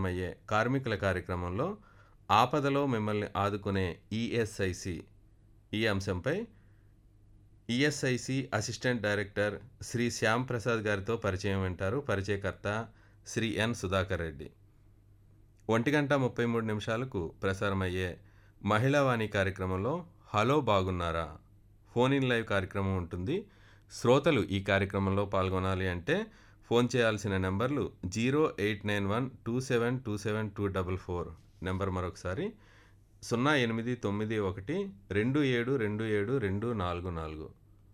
ప్రసారమయ్యే కార్మికుల కార్యక్రమంలో ఆపదలో మిమ్మల్ని ఆదుకునే ఈఎస్ఐసి ఈ అంశంపై ESIC assistant director Shri Shyam Prasad గారితో పరిచయం వింటారు పరిచయకర్త శ్రీ ఎన్ సుధాకర్ రెడ్డి ఒంటి గంట ముప్పై మూడు నిమిషాలకు ప్రసారమయ్యే మహిళావాణి కార్యక్రమంలో హలో బాగున్నారా ఫోన్ ఇన్ లైవ్ కార్యక్రమం ఉంటుంది శ్రోతలు ఈ కార్యక్రమంలో పాల్గొనాలి అంటే ఫోన్ చేయాల్సిన నెంబర్లు zero eight nine one two seven two seven two double four number మరొకసారి సున్నా ఎనిమిది తొమ్మిది ఒకటి రెండు ఏడు రెండు ఏడు రెండు నాలుగు నాలుగు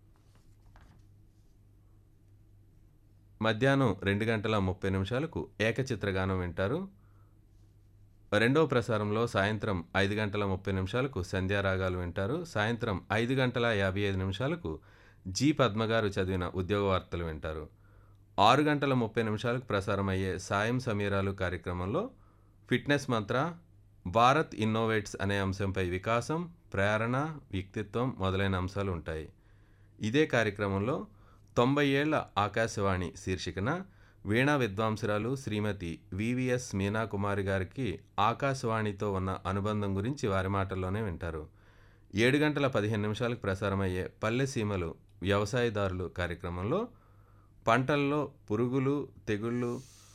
మధ్యాహ్నం రెండు గంటల ముప్పై నిమిషాలకు ఏకచిత్రగానం వింటారు రెండవ ప్రసారంలో సాయంత్రం ఐదు గంటల ముప్పై నిమిషాలకు సంధ్యారాగాలు వింటారు సాయంత్రం ఐదు గంటల యాభై ఐదు నిమిషాలకు జి పద్మగారు చదివిన ఉద్యోగ వార్తలు వింటారు ఆరు గంటల ముప్పై నిమిషాలకు ప్రసారమయ్యే సాయం సమీరాలు కార్యక్రమంలో ఫిట్నెస్ మంత్ర భారత్ ఇన్నోవేట్స్ అనే అంశంపై వికాసం ప్రేరణ వ్యక్తిత్వం మొదలైన అంశాలు ఉంటాయి ఇదే కార్యక్రమంలో తొంభై ఏళ్ల ఆకాశవాణి శీర్షికన వీణా విద్వాంసురాలు శ్రీమతి వివిఎస్ మీనాకుమారి గారికి ఆకాశవాణితో ఉన్న అనుబంధం గురించి వారి మాటల్లోనే వింటారు ఏడు గంటల పదిహేను నిమిషాలకు ప్రసారమయ్యే పల్లె సీమలు వ్యవసాయదారులు కార్యక్రమంలో పంటల్లో పురుగులు తెగుళ్ళు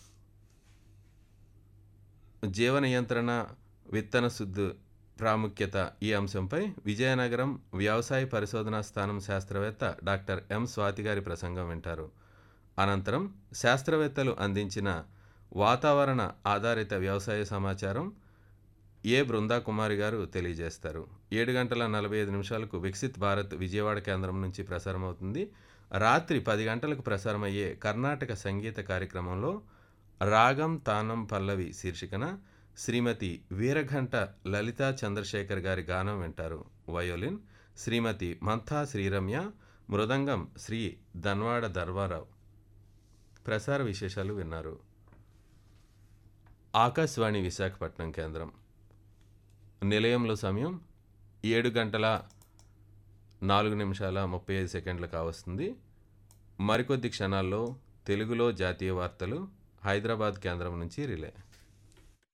జీవ నియంత్రణ విత్తన శుద్ధి ప్రాముఖ్యత ఈ అంశంపై విజయనగరం వ్యవసాయ పరిశోధనా స్థానం శాస్త్రవేత్త డాక్టర్ ఎం స్వాతి గారి ప్రసంగం వింటారు అనంతరం శాస్త్రవేత్తలు అందించిన వాతావరణ ఆధారిత వ్యవసాయ సమాచారం ఏ బృందా కుమారి గారు తెలియజేస్తారు ఏడు గంటల నలభై ఐదు నిమిషాలకు వికసిత్ భారత్ విజయవాడ కేంద్రం నుంచి ప్రసారమవుతుంది రాత్రి పది గంటలకు ప్రసారమయ్యే కర్ణాటక సంగీత కార్యక్రమంలో రాగం తానం పల్లవి శీర్షికన శ్రీమతి వీరఘంట లలితా చంద్రశేఖర్ గారి గానం వింటారు వయోలిన్ శ్రీమతి మంథా శ్రీరమ్య మృదంగం శ్రీ ధన్వాడ ధర్వారావు ప్రసార విశేషాలు విన్నారు ఆకాశవాణి విశాఖపట్నం కేంద్రం నిలయంలో సమయం ఏడు గంటల నాలుగు నిమిషాల ముప్పై ఐదు సెకండ్లు కావస్తుంది మరికొద్ది క్షణాల్లో తెలుగులో జాతీయ వార్తలు హైదరాబాద్ కేంద్రం నుంచి రిలే